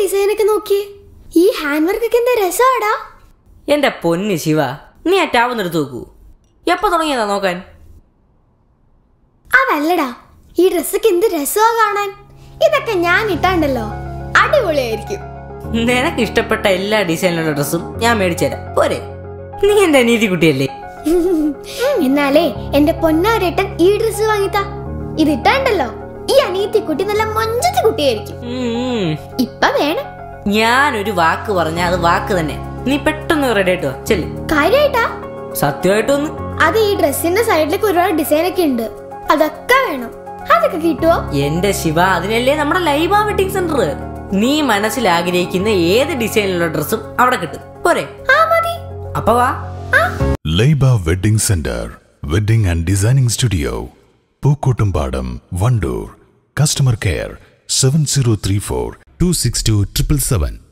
ഡിസൈനൊക്കെ നോക്കിയേ ഈ ഹാൻഡ് വർക്ക് ഒക്കെ എന്താ രസമാടാ എന്റെ പൊന്ന് ശിവ നീ ആ ടാബ് എടുത്ത് നോക്കൂ എപ്പോ തുടങ്ങിയതാ നോക്കാൻ അതല്ലടാ ഈ ഡ്രസ്സൊക്കെ എന്ത് രസമാ കാണാൻ ഇതൊക്കെ ഞാൻ ഇട്ടാണ്ടല്ലോ അടിപൊളിയായിരിക്കും നിനക്ക് ഇഷ്ടപ്പെട്ട എല്ലാ ഡിസൈനിലുള്ള ഡ്രസ്സും ഞാൻ മേടിച്ചുതരാം പോരെ നീ എന്റെ അനീതി കുട്ടിയല്ലേ എന്നാലേ എന്റെ പൊന്നാരേട്ടൻ ഈ ഡ്രസ്സ് വാങ്ങിത്താ ഇത് ഇട്ടാണ്ടല്ലോ ഈ അനിയത്തി കുട്ടി നല്ല മൊഞ്ചത്തി കുട്ടിയായിരിക്കും ഉം. ഇപ്പൊ വേണം ഞാനൊരു വാക്ക് പറഞ്ഞാൽ അത് വാക്ക് തന്നെ നീ പെട്ടെന്ന് റെഡി ആയിട്ടോ ചെല്ല് കാര്യായിട്ടാ സത്യമായിട്ടൊന്ന് അത് ഈ ഡ്രസ്സിന്റെ സൈഡിലേക്ക് ഒരുപാട് ഡിസൈൻ ഒക്കെ ഉണ്ട് അതൊക്കെ വേണം അതൊക്കെ കിട്ടുവോ എന്റെ ശിവ അതിനല്ലേ നമ്മുടെ ലൈബ വെഡിങ് സെന്റർ നീ മനസ്സിൽ ആഗ്രഹിക്കുന്ന ഏത് ഡിസൈനിലുള്ള ഡ്രസ്സും അവിടെ കിട്ടും പോരെ ആ മതി അപ്പൊ വാ Laiba wedding centre wedding and designing studio Pookkottumpadam Wandoor customer care seven zero three four two six two triple seven